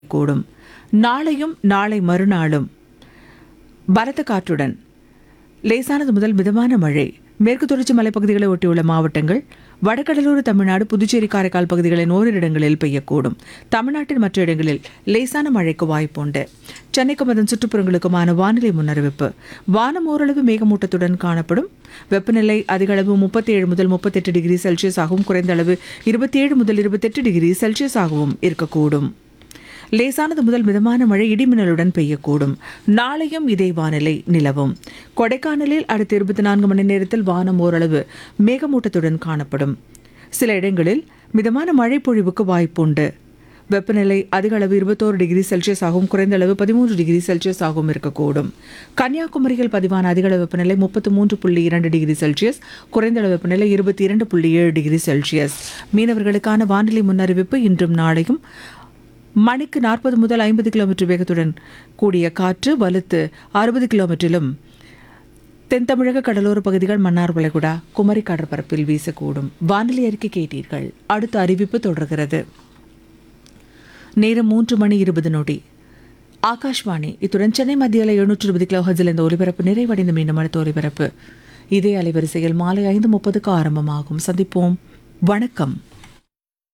கூடும் நாளையும் நாளை மறுநாளும் பலத்த காற்றுடன் லேசானது முதல் மிதமான மழை மேற்கு தொடர்ச்சி மலைப்பகுதிகளை ஒட்டியுள்ள மாவட்டங்கள் வடகடலோர தமிழ்நாடு புதுச்சேரி காரைக்கால் பகுதிகளின் ஓரிரு இடங்களில் பெய்யக்கூடும் தமிழ்நாட்டின் மற்ற இடங்களில் லேசான மழைக்கு வாய்ப்புண்டு சென்னைக்கும் அதன் சுற்றுப்புறங்களுக்குமான வானிலை முன்னறிவிப்பு வானம் ஓரளவு மேகமூட்டத்துடன் காணப்படும் வெப்பநிலை அதிக அளவு முப்பத்தி ஏழு முதல் முப்பத்தெட்டு டிகிரி செல்சியஸ் ஆகவும் குறைந்த அளவு இருபத்தி ஏழு முதல் இருபத்தெட்டு டிகிரி செல்சியஸ் ஆகவும் இருக்கக்கூடும் லேசானது முதல் மிதமான மழை இடிமின்னலுடன் பெய்யக்கூடும் நாளையும் இதே வானிலை நிலவும் கொடைக்கானலில் அடுத்த இருபத்தி நான்கு மணி நேரத்தில் வானம் ஓரளவு மேகமூட்டத்துடன் காணப்படும் சில இடங்களில் மிதமான மழை பொழிவுக்கு வாய்ப்புண்டு வெப்பநிலை அதிக அளவு இருபத்தோரு டிகிரி செல்சியஸ் ஆகவும் குறைந்த அளவு பதிமூன்று டிகிரி செல்சியஸ் ஆகவும் இருக்கக்கூடும் கன்னியாகுமரியில் பதிவான அதிக அளவு வெப்பநிலை முப்பத்து மூன்று புள்ளி இரண்டு டிகிரி செல்சியஸ் குறைந்த அளவு வெப்பநிலை இருபத்தி இரண்டு புள்ளி ஏழு டிகிரி செல்சியஸ் மீனவர்களுக்கான வானிலை முன்னறிவிப்பு இன்றும் நாளையும் மணிக்கு நாற்பது முதல் ஐம்பது கிலோமீட்டர் வேகத்துடன் கூடிய காற்று வலுத்து அறுபது கிலோமீட்டரிலும் தென் தமிழக கடலோர பகுதிகள் மன்னார் வளைகுடா குமரி கடற்பரப்பில் வீசக்கூடும் வானிலை அறிக்கை கேட்டீர்கள் அடுத்த அறிவிப்பு தொடர்கிறது நேரம் மூன்று மணி இருபது நொடி ஆகாஷ்வாணி இத்துடன் சென்னை மத்தியில் எழுநூற்று இருபது கிலோ ஹஜில் இந்த ஒலிபரப்பு நிறைவடைந்த மீண்டும் அடுத்த ஒலிபரப்பு இதே அலைவரிசையில் மாலை ஐந்து முப்பதுக்கு ஆரம்பமாகும் சந்திப்போம் வணக்கம்